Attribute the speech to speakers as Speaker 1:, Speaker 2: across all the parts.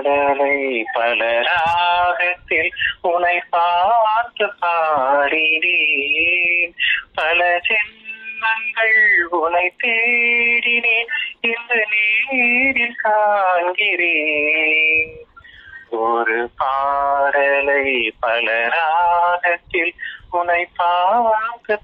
Speaker 1: பாடலை பல ராகத்தில் உனை பார்த்து பாடினேன் பல ஜென்மங்கள் உனை தேடினேன் இந்த நேரில் காண்கிறேன் ஒரு பாடலை பல ராகத்தில் உனை பார்த்து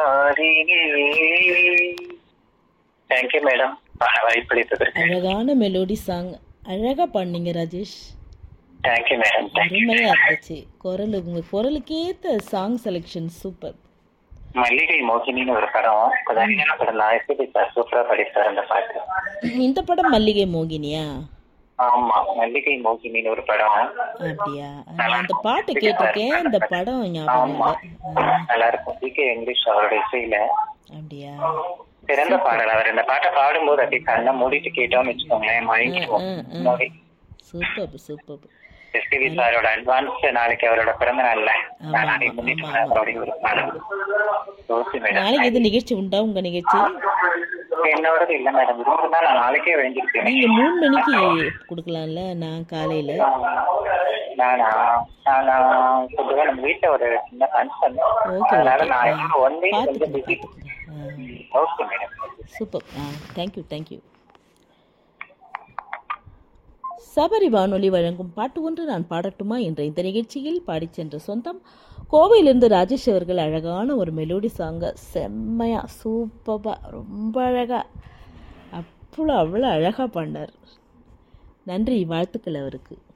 Speaker 1: பாடினேன் தேங்க்யூ மேடம் வாய்ப்பளித்ததற்கு
Speaker 2: அழகான மெலோடி சாங் அழகாக பாடினீங்க ராஜேஷ்
Speaker 1: தேங்க்யூ மேடம் தேங்க்யூ
Speaker 2: அருமையாக இருந்துச்சு குரல் உங்கள் குரலுக்கேற்ற சாங் செலெக்ஷன் சூப்பர்
Speaker 1: மல்லிகை மோகினின்னு ஒரு படம் கொஞ்சம் அருமையான படம் தான் எஸ்பிபி சார் சூப்பரா படிப்பார் அந்த பாட்டு
Speaker 2: இந்த படம் மல்லிகை மோகினியா
Speaker 1: ஆமா மல்லிகை மோகினின்னு ஒரு படம்
Speaker 2: அப்படியா நான் அந்த பாட்டு கேட்டிருக்கேன் இந்த படம் ஞாபகம்
Speaker 1: ஆமா
Speaker 2: இல்லை ஆ,
Speaker 1: நல்லா இருக்கும் பி கே இங்கிலீஷ் அவரோட இசையில
Speaker 2: அப்படியா
Speaker 1: சிறந்த பாடல் அவர் இந்த பாட்டை பாடும்போது அப்படியே கண்ணை மூடிட்டு கேட்டோம்னு வச்சுக்கோங்களேன் மயங்கிடுவோம்
Speaker 2: ஆ, ஆ. சூப்பர் சூப்பர்
Speaker 1: எஸ்பிபி சாரோட அட்வான்ஸ் நாளைக்கு அவரோட பிறந்த நாள்ல நான் நாளைக்கு முன்னிட்டு
Speaker 2: ஆமா, ஆமா.
Speaker 1: அவருடைய ஒரு பாடல் ஓகே மேடம்
Speaker 2: நாளைக்கு எது நிகழ்ச்சி உண்டா உங்கள் நிகழ்ச்சி
Speaker 1: என்னோடது இல்ல மேடம் இருந்தா நான் நாளைக்கே வேண்டியிருக்கேன்
Speaker 2: நீங்கள் மூணு மணிக்கு கொடுக்கலாம்ல நான் காலையில்
Speaker 1: நானா நானா பொதுவா நம்ம வீட்டுல ஒரு சின்ன ஃபங்க்ஷன்
Speaker 2: ஓகே
Speaker 1: அதனால
Speaker 2: ஓகே
Speaker 1: நான் ஒன் வீக் கொஞ்சம்
Speaker 2: பார்த்துக்கிறேன்
Speaker 1: பிஸி
Speaker 2: பார்த்துக்கிறேன்
Speaker 1: ஓகே மேடம்
Speaker 2: சூப்பர் ஆ தேங்க்யூ தேங்க்யூ சபரி வானொலி வழங்கும் பாட்டு ஒன்று நான் பாடட்டுமா என்ற இந்த நிகழ்ச்சியில் பாடிச் சென்ற சொந்தம் கோவையிலிருந்து ராஜேஷ் அவர்கள் அழகான ஒரு மெலோடி சாங்கை செம்மையா சூப்பராக ரொம்ப அழகா அவ்வளோ அவ்வளோ அழகாக பாடினார் நன்றி வாழ்த்துக்கள் அவருக்கு